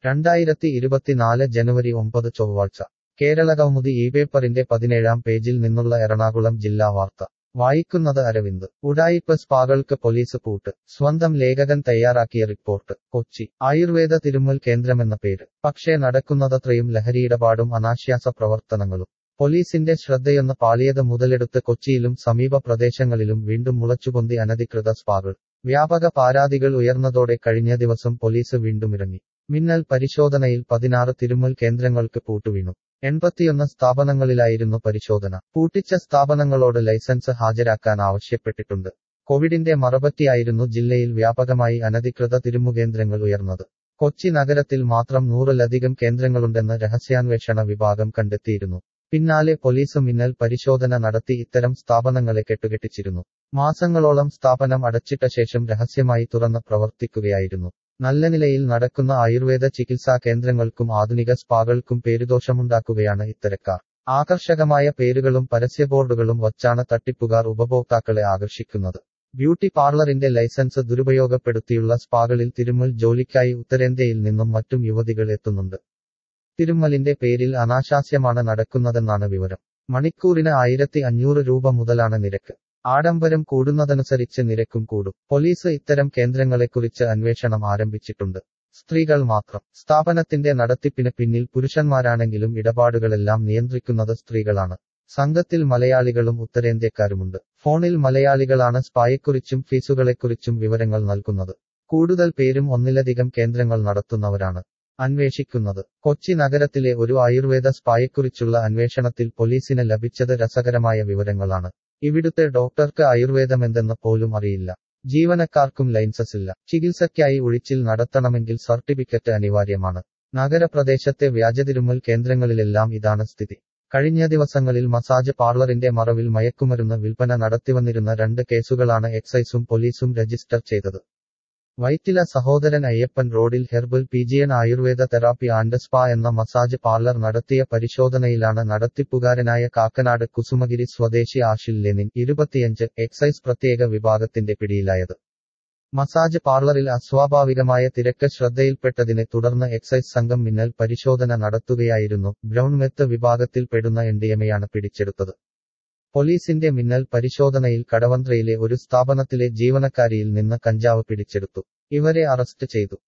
രണ്ടായിരത്തി ഇരുപത്തിനാല് ജനുവരി ഒമ്പത് ചൊവ്വാഴ്ച കേരളകൗമുദി ഈ പേപ്പറിന്റെ പതിനേഴാം പേജിൽ നിന്നുള്ള എറണാകുളം ജില്ലാ വാർത്ത വായിക്കുന്നത് അരവിന്ദ് ഉഡായിപ്പ് സ്പാകൾക്ക് പോലീസ് പൂട്ട് സ്വന്തം ലേഖകൻ തയ്യാറാക്കിയ റിപ്പോർട്ട് കൊച്ചി ആയുർവേദ തിരുമ്മൽ കേന്ദ്രമെന്ന പേര് പക്ഷേ നടക്കുന്നതത്രയും ലഹരിയിടപാടും അനാശ്വാസ പ്രവർത്തനങ്ങളും പോലീസിന്റെ ശ്രദ്ധയൊന്ന് പാളിയത് മുതലെടുത്ത് കൊച്ചിയിലും സമീപ പ്രദേശങ്ങളിലും വീണ്ടും മുളച്ചുപൊന്തി അനധികൃത സ്പാകൾ വ്യാപക പരാതികൾ ഉയർന്നതോടെ കഴിഞ്ഞ ദിവസം പോലീസ് വീണ്ടും ഇറങ്ങി മിന്നൽ പരിശോധനയിൽ പതിനാറ് തിരുമ്മൽ കേന്ദ്രങ്ങൾക്ക് പൂട്ടുവീണു എൺപത്തിയൊന്ന് സ്ഥാപനങ്ങളിലായിരുന്നു പരിശോധന പൂട്ടിച്ച സ്ഥാപനങ്ങളോട് ലൈസൻസ് ഹാജരാക്കാൻ ആവശ്യപ്പെട്ടിട്ടുണ്ട് കോവിഡിന്റെ മറപറ്റിയായിരുന്നു ജില്ലയിൽ വ്യാപകമായി അനധികൃത തിരുമുകേന്ദ്രങ്ങൾ ഉയർന്നത് കൊച്ചി നഗരത്തിൽ മാത്രം നൂറിലധികം കേന്ദ്രങ്ങളുണ്ടെന്ന് രഹസ്യാന്വേഷണ വിഭാഗം കണ്ടെത്തിയിരുന്നു പിന്നാലെ പോലീസ് മിന്നൽ പരിശോധന നടത്തി ഇത്തരം സ്ഥാപനങ്ങളെ കെട്ടുകെട്ടിച്ചിരുന്നു മാസങ്ങളോളം സ്ഥാപനം അടച്ചിട്ട ശേഷം രഹസ്യമായി തുറന്ന് പ്രവർത്തിക്കുകയായിരുന്നു നല്ല നിലയിൽ നടക്കുന്ന ആയുർവേദ ചികിത്സാ കേന്ദ്രങ്ങൾക്കും ആധുനിക സ്പാകൾക്കും പേരുദോഷമുണ്ടാക്കുകയാണ് ഇത്തരക്കാർ ആകർഷകമായ പേരുകളും പരസ്യബോർഡുകളും വച്ചാണ് തട്ടിപ്പുകാർ ഉപഭോക്താക്കളെ ആകർഷിക്കുന്നത് ബ്യൂട്ടി പാർലറിന്റെ ലൈസൻസ് ദുരുപയോഗപ്പെടുത്തിയുള്ള സ്പാകളിൽ തിരുമൽ ജോലിക്കായി ഉത്തരേന്ത്യയിൽ നിന്നും മറ്റും യുവതികൾ എത്തുന്നുണ്ട് തിരുമ്മലിന്റെ പേരിൽ അനാശാസ്യമാണ് നടക്കുന്നതെന്നാണ് വിവരം മണിക്കൂറിന് ആയിരത്തി അഞ്ഞൂറ് രൂപ മുതലാണ് നിരക്ക് ആഡംബരം കൂടുന്നതനുസരിച്ച് നിരക്കും കൂടും പോലീസ് ഇത്തരം കേന്ദ്രങ്ങളെക്കുറിച്ച് അന്വേഷണം ആരംഭിച്ചിട്ടുണ്ട് സ്ത്രീകൾ മാത്രം സ്ഥാപനത്തിന്റെ നടത്തിപ്പിന് പിന്നിൽ പുരുഷന്മാരാണെങ്കിലും ഇടപാടുകളെല്ലാം നിയന്ത്രിക്കുന്നത് സ്ത്രീകളാണ് സംഘത്തിൽ മലയാളികളും ഉത്തരേന്ത്യക്കാരുമുണ്ട് ഫോണിൽ മലയാളികളാണ് സ്പായെക്കുറിച്ചും ഫീസുകളെക്കുറിച്ചും വിവരങ്ങൾ നൽകുന്നത് കൂടുതൽ പേരും ഒന്നിലധികം കേന്ദ്രങ്ങൾ നടത്തുന്നവരാണ് അന്വേഷിക്കുന്നത് കൊച്ചി നഗരത്തിലെ ഒരു ആയുർവേദ സ്പായെക്കുറിച്ചുള്ള അന്വേഷണത്തിൽ പോലീസിന് ലഭിച്ചത് രസകരമായ വിവരങ്ങളാണ് ഇവിടുത്തെ ഡോക്ടർക്ക് ആയുർവേദമെന്തെന്ന് പോലും അറിയില്ല ജീവനക്കാർക്കും ലൈൻസസ് ഇല്ല ചികിത്സയ്ക്കായി ഒഴിച്ചിൽ നടത്തണമെങ്കിൽ സർട്ടിഫിക്കറ്റ് അനിവാര്യമാണ് നഗരപ്രദേശത്തെ വ്യാജതിരുമ്മൽ കേന്ദ്രങ്ങളിലെല്ലാം ഇതാണ് സ്ഥിതി കഴിഞ്ഞ ദിവസങ്ങളിൽ മസാജ് പാർലറിന്റെ മറവിൽ മയക്കുമരുന്ന് വിൽപ്പന നടത്തിവന്നിരുന്ന രണ്ട് കേസുകളാണ് എക്സൈസും പോലീസും രജിസ്റ്റർ ചെയ്തത് വൈറ്റില സഹോദരൻ അയ്യപ്പൻ റോഡിൽ herbal pigeon Ayurveda therapy and spa എന്ന മസാജ് പാർലർ നടത്തിയ പരിശോധനയിലാണ് നടത്തിപ്പുകാരനായ കാക്കനാട് കുസുമഗിരി സ്വദേശി ആഷിൽ ലെനിൻ ഇരുപത്തിയഞ്ച് എക്സൈസ് പ്രത്യേക വിഭാഗത്തിന്റെ പിടിയിലായത് മസാജ് പാർലറിൽ അസ്വാഭാവികമായ തിരക്ക് ശ്രദ്ധയിൽപ്പെട്ടതിനെ തുടർന്ന് എക്സൈസ് സംഘം മിന്നൽ പരിശോധന നടത്തുകയായിരുന്നു ബ്രൗൺ മെത്ത് വിഭാഗത്തിൽ പെടുന്ന എൻഡിഎമയാണ് പിടിച്ചെടുത്തത് പോലീസിന്റെ മിന്നൽ പരിശോധനയിൽ കടവന്ത്രയിലെ ഒരു സ്ഥാപനത്തിലെ ജീവനക്കാരിയിൽ നിന്ന് കഞ്ചാവ് പിടിച്ചെടുത്തു ഇവരെ അറസ്റ്റ് ചെയ്തു